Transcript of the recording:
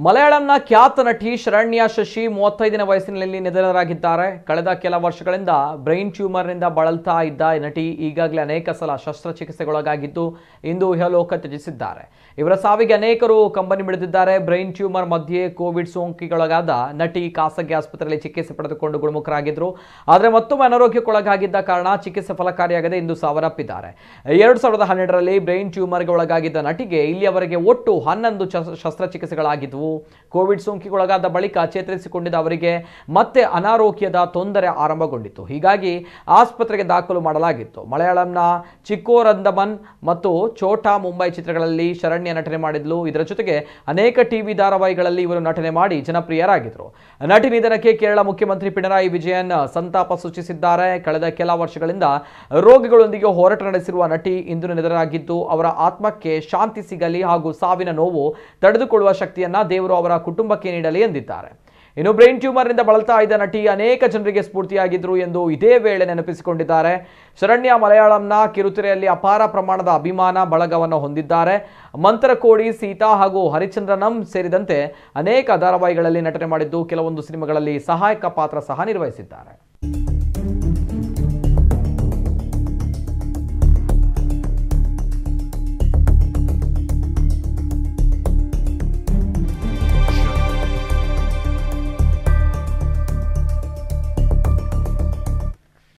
ಮಲಯಾಳಂನ ಖ್ಯಾತ ನಟಿ ಶರಣ್ಯ ಶಶಿ ಮೂವತ್ತೈದನೇ ವಯಸ್ಸಿನಲ್ಲಿ ನಿಧನರಾಗಿದ್ದಾರೆ ಕಳೆದ ಕೆಲ ವರ್ಷಗಳಿಂದ ಬ್ರೈನ್ ಟ್ಯೂಮರ್ನಿಂದ ಬಳಲ್ತಾ ಇದ್ದ ಈ ನಟಿ ಈಗಾಗಲೇ ಅನೇಕ ಸಲ ಶಸ್ತ್ರಚಿಕಿತ್ಸೆಗೊಳಗಾಗಿದ್ದು ಇಂದು ಇಹಲೋಕ ತ್ಯಜಿಸಿದ್ದಾರೆ ಇವರ ಸಾವಿಗೆ ಅನೇಕರು ಕಂಬನಿ ಮಿಡಿದಿದ್ದಾರೆ ಬ್ರೈನ್ ಟ್ಯೂಮರ್ ಮಧ್ಯೆ ಕೋವಿಡ್ ಸೋಂಕಿಗೊಳಗಾದ ನಟಿ ಖಾಸಗಿ ಆಸ್ಪತ್ರೆಯಲ್ಲಿ ಚಿಕಿತ್ಸೆ ಪಡೆದುಕೊಂಡು ಗುಣಮುಖರಾಗಿದ್ರು ಆದರೆ ಮತ್ತೊಮ್ಮೆ ಅನಾರೋಗ್ಯಕ್ಕೊಳಗಾಗಿದ್ದ ಕಾರಣ ಚಿಕಿತ್ಸೆ ಫಲಕಾರಿಯಾಗದೆ ಇಂದು ಸಾವನ್ನಪ್ಪಿದ್ದಾರೆ ಎರಡು ಸಾವಿರದ ಹನ್ನೆರಡರಲ್ಲಿ ಬ್ರೈನ್ ಟ್ಯೂಮರ್ಗೆ ಒಳಗಾಗಿದ್ದ ನಟಿಗೆ ಇಲ್ಲಿಯವರೆಗೆ ಒಟ್ಟು ಹನ್ನೊಂದು ಚ- ಶಸ್ತ್ರಚಿಕಿತ್ಸೆಗಳಾಗಿದ್ವು ಕೋವಿಡ್ ಸೋಂಕಿಗೊಳಗಾದ ಬಳಿಕ ಚೇತರಿಸಿಕೊಂಡಿದ್ದ ಅವರಿಗೆ ಮತ್ತೆ ಅನಾರೋಗ್ಯದ ತೊಂದರೆ ಆರಂಭಗೊಂಡಿತ್ತು ಹೀಗಾಗಿ ಆಸ್ಪತ್ರೆಗೆ ದಾಖಲು ಮಾಡಲಾಗಿತ್ತು ಮಲಯಾಳಂನ ಚಿಕ್ಕೋರಂದಮನ್ ಮತ್ತು ಛೋಟಾ ಮುಂಬೈ ಚಿತ್ರಗಳಲ್ಲಿ ಶರಣ್ಯ ನಟನೆ ಮಾಡಿದ್ಲು ಇದರ ಜೊತೆಗೆ ಅನೇಕ ಟಿವಿ ಧಾರಾವಾಹಿಗಳಲ್ಲಿ ಇವರು ನಟನೆ ಮಾಡಿ ಜನಪ್ರಿಯರಾಗಿದ್ದರು ನಟಿ ನಿಧನಕ್ಕೆ ಕೇರಳ ಮುಖ್ಯಮಂತ್ರಿ ಪಿಣರಾಯಿ ವಿಜಯನ್ ಸಂತಾಪ ಸೂಚಿಸಿದ್ದಾರೆ ಕಳೆದ ಕೆಲ ವರ್ಷಗಳಿಂದ ರೋಗಿಗಳೊಂದಿಗೆ ಹೋರಾಟ ನಡೆಸಿರುವ ನಟಿ ಇಂದು ನಿಧನರಾಗಿದ್ದು ಅವರ ಆತ್ಮಕ್ಕೆ ಶಾಂತಿ ಸಿಗಲಿ ಹಾಗೂ ಸಾವಿನ ನೋವು ತಡೆದುಕೊಳ್ಳುವ ಶಕ್ತಿಯನ್ನ ದೇವರು ಅವರ ಕುಟುಂಬಕ್ಕೆ ನೀಡಲಿ ಎಂದಿದ್ದಾರೆ ಇನ್ನು ಬ್ರೈನ್ ಟ್ಯೂಮರ್ನಿಂದ ಬಳಲ್ತಾ ಇದ್ದ ನಟಿ ಅನೇಕ ಜನರಿಗೆ ಸ್ಫೂರ್ತಿಯಾಗಿದ್ರು ಎಂದು ಇದೇ ವೇಳೆ ನೆನಪಿಸಿಕೊಂಡಿದ್ದಾರೆ ಶರಣ್ಯ ಮಲಯಾಳಂನ ಕಿರುತೆರೆಯಲ್ಲಿ ಅಪಾರ ಪ್ರಮಾಣದ ಅಭಿಮಾನ ಬಳಗವನ್ನು ಹೊಂದಿದ್ದಾರೆ ಮಂತ್ರಕೋಡಿ ಸೀತಾ ಹಾಗೂ ಹರಿಚಂದ್ರನಂ ಸೇರಿದಂತೆ ಅನೇಕ ಧಾರಾವಾಹಿಗಳಲ್ಲಿ ನಟನೆ ಮಾಡಿದ್ದು ಕೆಲವೊಂದು ಸಿನಿಮಾಗಳಲ್ಲಿ ಸಹಾಯಕ ಪಾತ್ರ ಸಹ ನಿರ್ವಹಿಸಿದ್ದಾರೆ